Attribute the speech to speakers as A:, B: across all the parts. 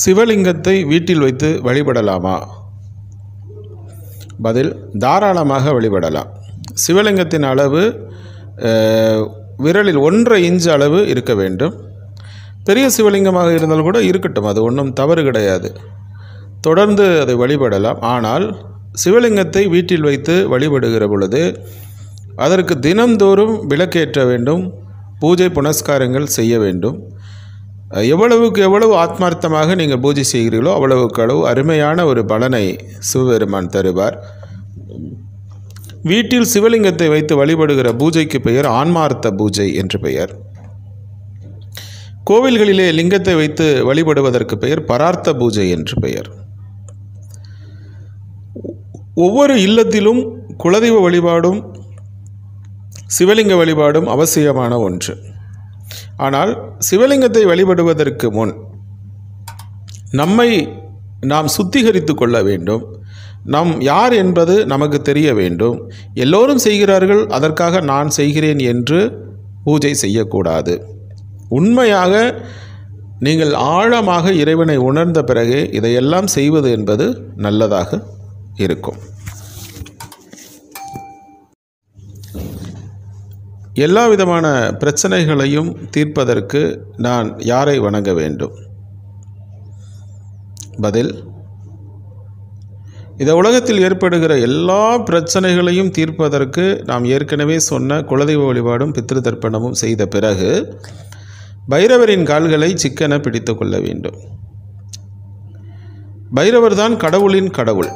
A: சிவலிங்கத்தை வீட்டில் வைத்து வழிபடலாமா பதில் தாராளமாக வழிபடலாம் சிவலிங்கத்தின் அளவு அஹ், விரலில் ஒன்றரை இன்ச் அளவு இருக்க வேண்டும் பெரிய சிவலிங்கமாக இருந்தால் கூட இருக்கட்டும் அது ஒன்றும் தவறு கிடையாது தொடர்ந்து அதை வழிபடலாம் ஆனால் சிவலிங்கத்தை வீட்டில் வைத்து வழிபடுகிற பொழுது அதற்கு தினந்தோறும் விளக்கேற்ற வேண்டும் பூஜை புனஸ்காரங்கள் செய்ய வேண்டும் அஹ், எவ்வளவுக்கு எவ்வளவு ஆத்மார்த்தமாக நீங்கள் பூஜை செய்கிறீர்களோ அவ்வளவுக்கு அளவு அருமையான ஒரு பலனை சிவபெருமான் தருவார் வீட்டில் சிவலிங்கத்தை வைத்து வழிபடுகிற பூஜைக்கு பெயர் ஆன்மார்த்த பூஜை என்று பெயர் கோவில்களிலே லிங்கத்தை வைத்து வழிபடுவதற்கு பெயர் பரார்த்த பூஜை என்று பெயர் ஒவ்வொரு இல்லத்திலும் குலதெய்வ வழிபாடும் சிவலிங்க வழிபாடும் அவசியமான ஒன்று ஆனால் சிவலிங்கத்தை வழிபடுவதற்கு முன் நம்மை நாம் சுத்திகரித்து கொள்ள வேண்டும் நாம் யார் என்பது நமக்கு தெரிய வேண்டும் எல்லோரும் செய்கிறார்கள் அதற்காக நான் செய்கிறேன் என்று பூஜை செய்யக்கூடாது உண்மையாக நீங்கள் ஆழமாக இறைவனை உணர்ந்த பிறகே இதையெல்லாம் செய்வது என்பது நல்லதாக இருக்கும் எல்லா விதமான பிரச்சனைகளையும் தீர்ப்பதற்கு நான் யாரை வணங்க வேண்டும் பதில் இந்த உலகத்தில் ஏற்படுகிற எல்லா பிரச்சனைகளையும் தீர்ப்பதற்கு நாம் ஏற்கனவே சொன்ன குலதெய்வ வழிபாடும் பித்ரு தர்ப்பணமும் செய்த பிறகு பைரவரின் கால்களை சிக்கென பிடித்து கொள்ள வேண்டும் பைரவர் தான் கடவுளின் கடவுள்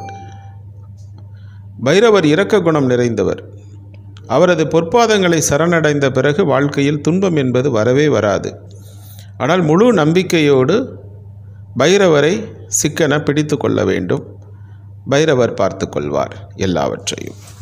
A: பைரவர் இரக்க குணம் நிறைந்தவர் அவரது பொற்பாதங்களை சரணடைந்த பிறகு வாழ்க்கையில் துன்பம் என்பது வரவே வராது ஆனால் முழு நம்பிக்கையோடு பைரவரை சிக்கென பிடித்து கொள்ள வேண்டும் பைரவர் பார்த்து கொள்வார் எல்லாவற்றையும்